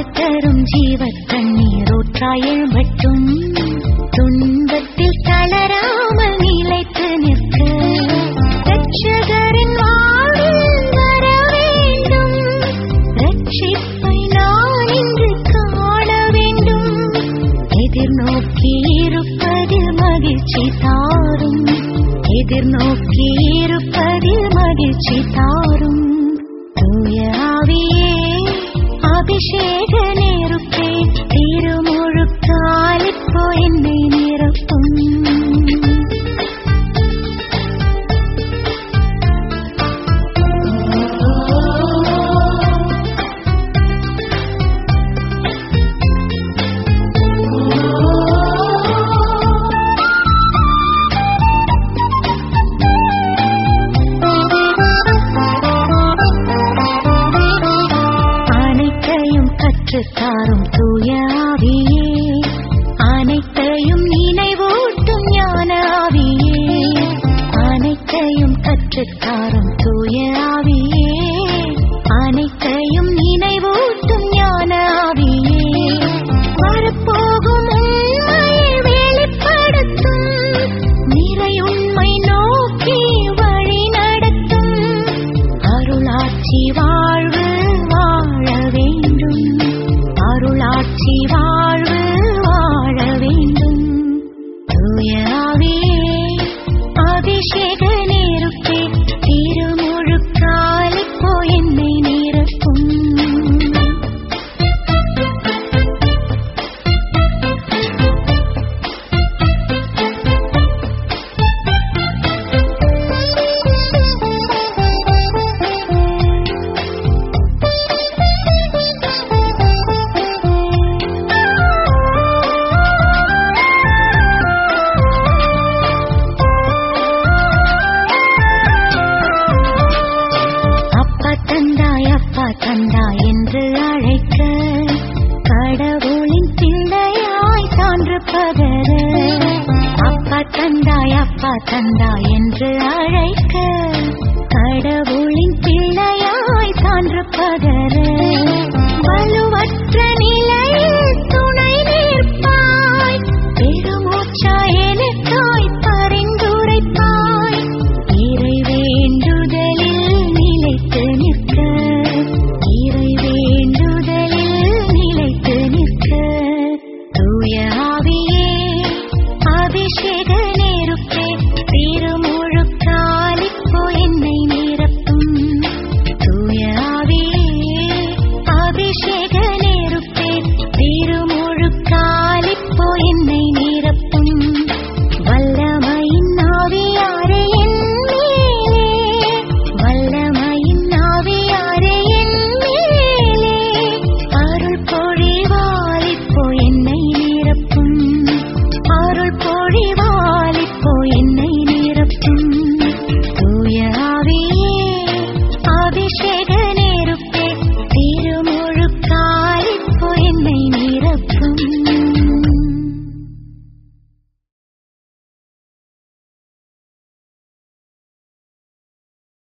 தரும் ஜீவத் தண்ணீர் ஊற்றாய் எழும்பட்டும் துன்பத்தில் தளராமல் நிலைத்து நிற்க ரட்சகரின் வாழ்வில் வர வேண்டும் ரட்சிப்பை நான் இன்று காண வேண்டும் எதிர்நோக்கி இருப்பதில் மகிழ்ச்சி தாரும் எதிர்நோக்கி இருப்பதில் மகிழ்ச்சி தாரும் தூய ஆவியே அபிஷேக நேருப்பே திருமுழுக்கால் இப்போ என்னை நிரப்பும் அனைத்தையும் கற்றுத்தாரும் தூய ஆவியே அனைத்தையும் நினைவூட்டும் ஞான ஆவியே அனைத்தையும் கற்றுத்தாரும் தூய ஆவியே அனைத்தையும் நினைவூட்டும் ஞான ஆவியே வரப்போகும் உண்மையை வெளிப்படுத்தும் நிறையுண்மை நோக்கி வழி நடத்தும் அருளாட்சி வாழ்வு வாழ வேண்டும் அருளாட்சி வாழ்வு வாழ வேண்டும் தூய ஆவியே அபிஷேக நேருக்கே திருமுழுக்கால் இப்போ என்னை நிரப்பும் அப்பா தந்தாய் அப்பா தந்தாய் என்று அழைக்க கடவுளின் பிள்ளையாய் சான்று பகர அப்பா தந்தாய் அப்பா தந்தாய் என்று அழைக்க